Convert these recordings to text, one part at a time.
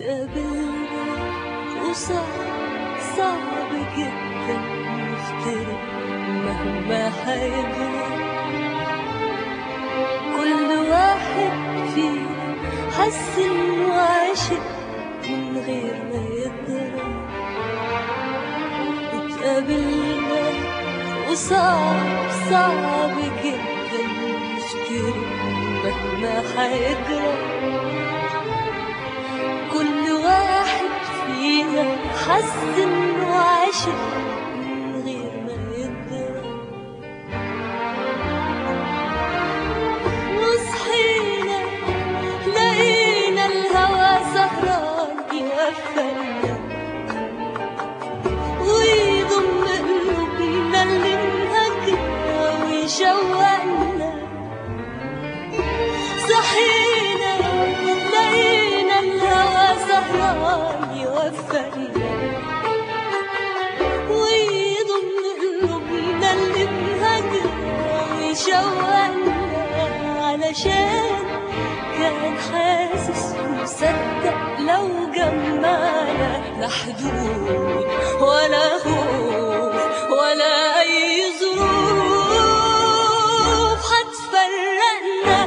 اتقابلنا وصعب صعب جدا نفترق مهما هيجرى كل واحد فينا حس انه عاشق من غير ما يدرى اتقابلنا وصعب صعب جدا نفترق مهما هيجرى كل واحد فينا حس انه عاشق من غير ما يدرى وصحينا لقينا الهوى سهران يغفلنا ويضم قلوبنا اللي انهكنا ويشوقنا صحينا لقينا الهوى سهران يوفقنا ويضم قلوبنا اللي انهكنا ويشوقنا علشان كان حاسس ومصدق لو جمعنا لا حدود ولا خوف ولا أي ظروف هتفرقنا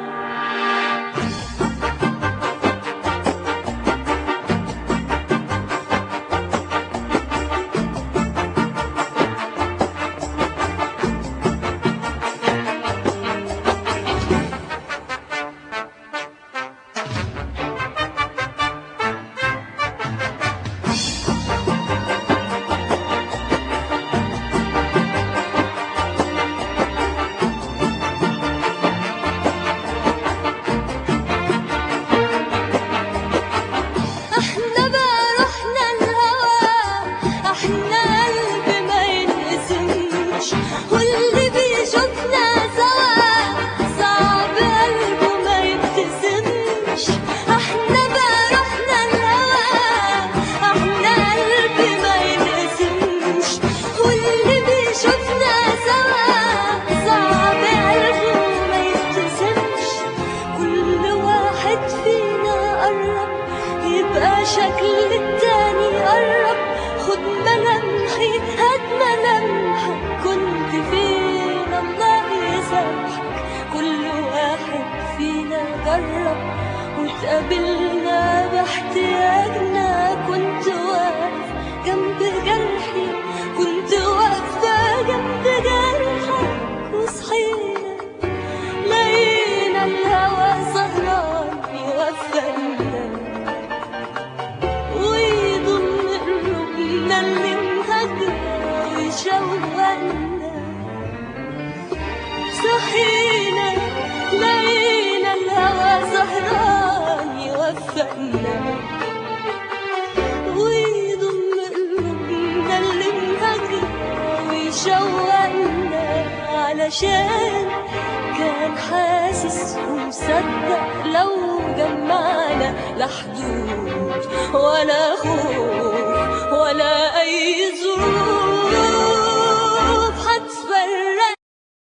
احنا بقى رحنا الهوى احنا قلب ما ينقسمش واللي بيشوفنا سوا صعب قلبه ما يبتسمش احنا بقى رحنا الهوى احنا قلب ما ينقسمش واللي بيشوفنا سوا صعب قلبه ما يبتسمش كل واحد فينا قرب يبقى شكل التاني قرب خد ملامحي هات ملامحك كنت فين الله يسامحك كل واحد فينا جرب واتقابلنا باحتياجنا كنت واقف جنب جرحي كنت واقفة جنب جرحك وصحينا لقينا الهوى سهران يوفقنا ويضم قلوبنا اللي انهجرة ويشوقنا صحينا لقينا الهوى سهران يوفقنا ويضم قلوبنا اللي انهجرة ويشوقنا علشان كان حاسس ومصدق لو جمعنا لا حدود ولا خوف